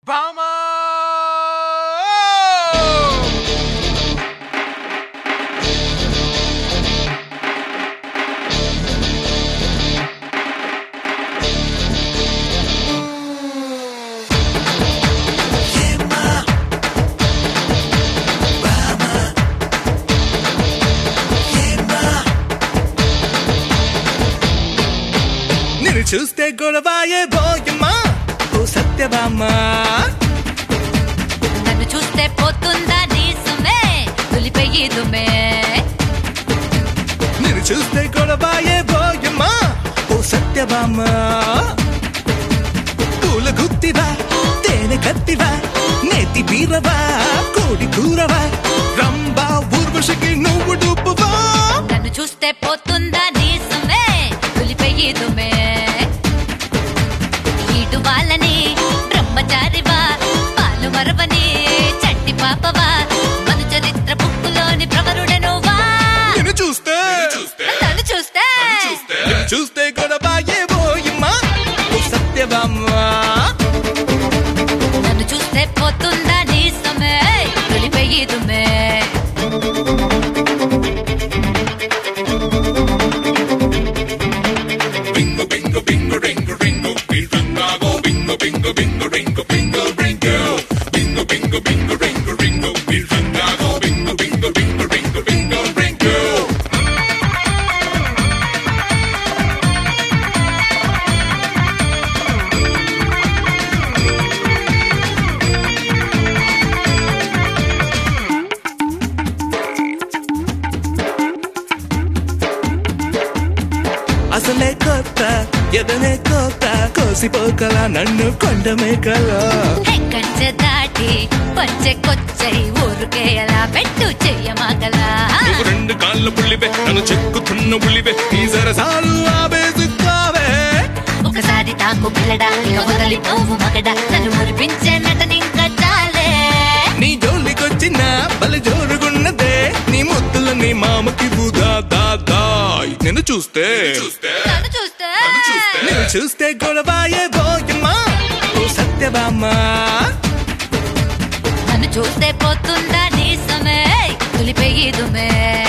బామా నిన్ను చూస్తే గొడవాయే బోయమ్మా ఓ సత్యభామా నన్ను చూస్తే పోతుందా నీసమే తొలిపెయ్యిదుమే నిన్ను చూస్తే గొడవాయే బోయమ్మా ఓ సత్యభామా పూల గుత్తివా తేనె కత్తివా నేతి బీరవా కోడి కూరవా రంబా ఊర్వశికి నువ్వు డుబ్బువా నన్ను చూస్తే పోతుందా నీసమే తొలిపెయ్యిదుమే ఈటు వాళ్ళని బ్రహ్మచారివా పాలు మరవని చట్టి పాపవా మన చరిత్ర బుక్కులోని ప్రవరుడనువా నిన్ను చూస్తే నన్ను చూస్తే నిన్ను చూస్తే గొడవాయే బోయమ్మా ఓ సత్యభామా నన్ను చూస్తే పోతుందా నీసమే తొలిపెయ్యిదుమే అసలే కొత్త ఎదనే కొత్త కోసిపోకల నన్ను కొండమే కలా కంచె దాటి పంచెకొచ్చై ఊరుకే ఎలా పెట్టు చెయ్యమాగలా నువ్వు రెండు కాళ్ళ పుల్లివే నన్ను చెక్కుతున్న పుల్లివే ఈ సరసాలు ఆవేసుకోవే ఒకసారి తాకు పిల్లడా ఇక వదలి పోవు మగడా నన్ను మురిపించే నటనింకా చాలే నీ జోలికొచ్చిన బలి జోరుగున్నదే నీ ముద్దుల నీ మామకి బుదా దాదాయ్ నిన్ను చూస్తే నన్ను చూస్తే నిన్ను చూస్తే గొడవాయే బోయమ్మా ఓ సత్యభామా నన్ను చూస్తే పోతుందా నీ సమే తొలిపెయ్యిదుమే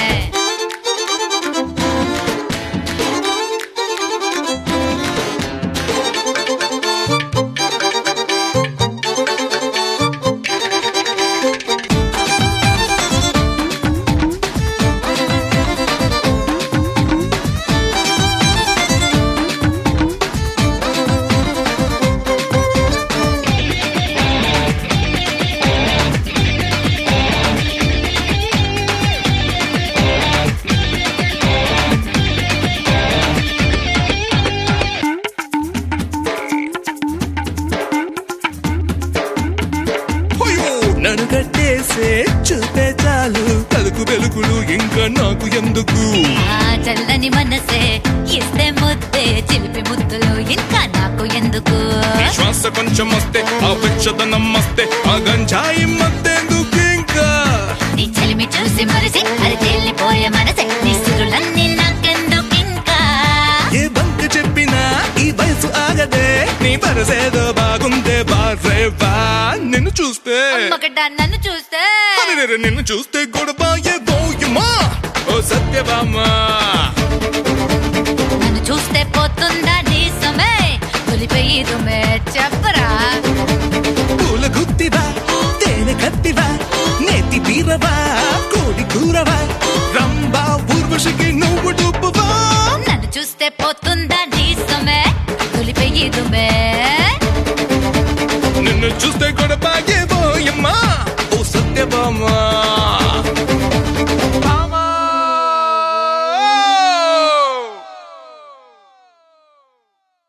హొయ్యో! నన్ను కట్టేసే చూపే చాలు తలుకు వెలుగులు ఇంకా నాకు ఎందుకు ఆ చల్లని మనసే ఇస్తే ముద్దే చిలిపి ముద్దులు ఇంకా నాకు ఎందుకు నీ శ్వాస కొంచెం వస్తే ఆ వెచ్చదనం వస్తే ఆ గంజాయి మత్తెందుకు ఇంకా నీ చెలిమి చూసి మరిసి అది తేలిపోయే మనసే నీ సురులన్నీ నాకెందుకు ఇంకా ఏ బంక చెప్పినా ఈ వయసు ఆగదే నీ పరసేదో బాగుందే బారేవా నిన్ను చూస్తే ఒకట నన్ను చూస్తే అరెరెరె, నిన్ను చూస్తే గొడవాయే బోయమా ఓ సత్యభామా నన్ను చూస్తే పోతుందా నీ సమే తొలిపెయ్యిదుమే చెప్పరా పూల గుత్తివా తేనె కత్తివా నేతి బీరవా కోడి కూరవా రంబా ఊర్వశికి నువ్వు డుబ్బువా నన్ను చూస్తే పోతుందా నీ సమే తొలిపెయ్యిదుమే నిన్ను చూస్తే గొడవాయే బోయమ్మా ఓ సత్యభామా